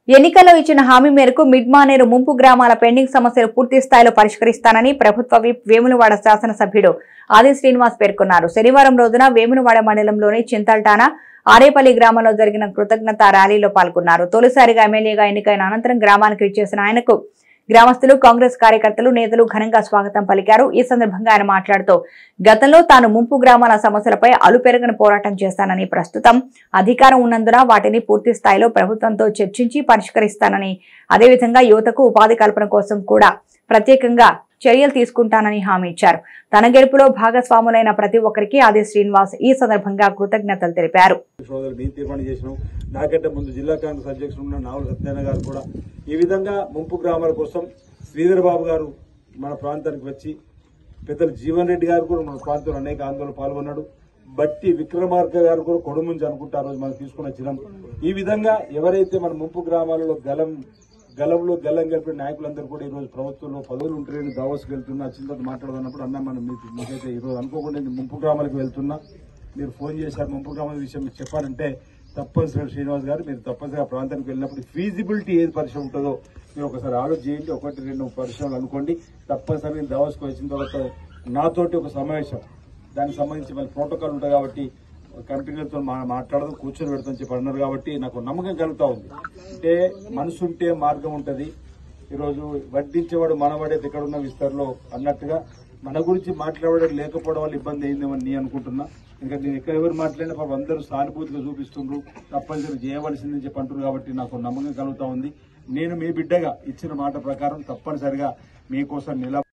ఎన్నికల్లో ఇచ్చిన హామీ మేరకు మిడ్ మానేరు ముంపు గ్రామాల పెండింగ్ సమస్యలు పూర్తి స్థాయిలో పరిష్కరిస్తానని ప్రభుత్వ విప్ వేములవాడ శాసనసభ్యుడు ఆది శ్రీనివాస్ పేర్కొన్నారు శనివారం రోజున వేములవాడ మండలంలోని చింతల్టాన ఆరేపల్లి గ్రామంలో జరిగిన కృతజ్ఞత ర్యాలీలో పాల్గొన్నారు తొలిసారిగా ఎమ్మెల్యేగా ఎన్నికైన అనంతరం గ్రామానికి ఇచ్చేసిన ఆయనకు గ్రామస్తులు కాంగ్రెస్ కార్యకర్తలు నేతలు ఘనంగా స్వాగతం పలికారు ఈ సందర్భంగా ఆయన మాట్లాడుతూ గతంలో తాను ముంపు గ్రామాల సమస్యలపై అలుపెరగని పోరాటం చేస్తానని ప్రస్తుతం అధికారం ఉన్నందున వాటిని పూర్తి స్థాయిలో ప్రభుత్వంతో చర్చించి పరిష్కరిస్తానని అదేవిధంగా యువతకు ఉపాధి కల్పన కోసం కూడా ప్రత్యేకంగా చర్యలు తీసుకుంటానని హామీ ఇచ్చారు తన గెలుపులో భాగస్వాములైన ప్రతి ఒక్కరికి ఆది శ్రీనివాస్ ఈ సందర్భంగా కృతజ్ఞతలు తెలిపారు సోదరులు నేను తీర్మానం చేసినాం నాకంటే ముందు జిల్లా కాంగ్రెస్ అధ్యక్షుడు ఉన్న నావల సత్యనారాయణ గారు కూడా ఈ విధంగా ముంపు గ్రామాల కోసం శ్రీధర్ బాబు గారు మన ప్రాంతానికి వచ్చి పెద్దలు జీవన్ రెడ్డి గారు కూడా మన ప్రాంతంలో అనేక ఆందోళన పాల్గొన్నాడు బట్టి విక్రమార్క గారు కూడా కొడుముంచి అనుకుంటా ఆ రోజు మనం తీసుకున్న చిరం ఈ విధంగా ఎవరైతే మన ముంపు గ్రామాలలో గలం గలంలో గల్లం గలిపిన నాయకులందరూ కూడా ఈ రోజు ప్రభుత్వంలో పదవులు ఉంటారని దావోస్కి వెళ్తున్నా చింతతో మాట్లాడుతున్నప్పుడు అన్న మనం మీకు మీకైతే ఈ రోజు అనుకోకుండా నేను ముంపు గ్రామాలకు వెళ్తున్నా మీరు ఫోన్ చేశారు ముంపు గ్రామాల విషయం మీకు చెప్పారంటే తప్పనిసరిగా శ్రీనివాస్ గారు మీరు తప్పనిసరిగా ఆ ప్రాంతానికి వెళ్ళినప్పుడు ఫీజిబిలిటీ ఏది పరిశ్రమ ఉంటుందో మీరు ఒకసారి ఆలోచన చేయండి ఒకటి రెండు పరిశ్రమలు అనుకోండి తప్పనిసరిగా నేను దావోస్కి వచ్చిన తర్వాత నాతోటి ఒక సమావేశం దానికి సంబంధించి మళ్ళీ ప్రోటోకాల్ ఉంటుంది కాబట్టి కంపెనీలతో మా- మాట్లాడదాం కూర్చొని పెడతాం చెప్పి అన్నారు కాబట్టి నాకు నమ్మకం కలుగుతా ఉంది అంటే మనసు ఉంటే మార్గం ఉంటది ఈరోజు వడ్డించేవాడు మనవాడేది ఎక్కడ ఉన్న విస్తరలో అన్నట్టుగా మన గురించి మాట్లాడడం లేకపోవడం వల్ల ఇబ్బంది అయిందేమని నేను అనుకుంటున్నా ఇంకా నేను ఎక్కడ ఎవరు మాట్లాడినా పాపం అందరూ సానుభూతిగా చూపిస్తుండ్రు తప్పనిసరి చేయవలసిందని చెప్పి అంటున్నారు కాబట్టి నాకు నమ్మకం కలుగుతా ఉంది నేను మీ బిడ్డగా ఇచ్చిన మాట ప్రకారం తప్పనిసరిగా మీకోసం నిల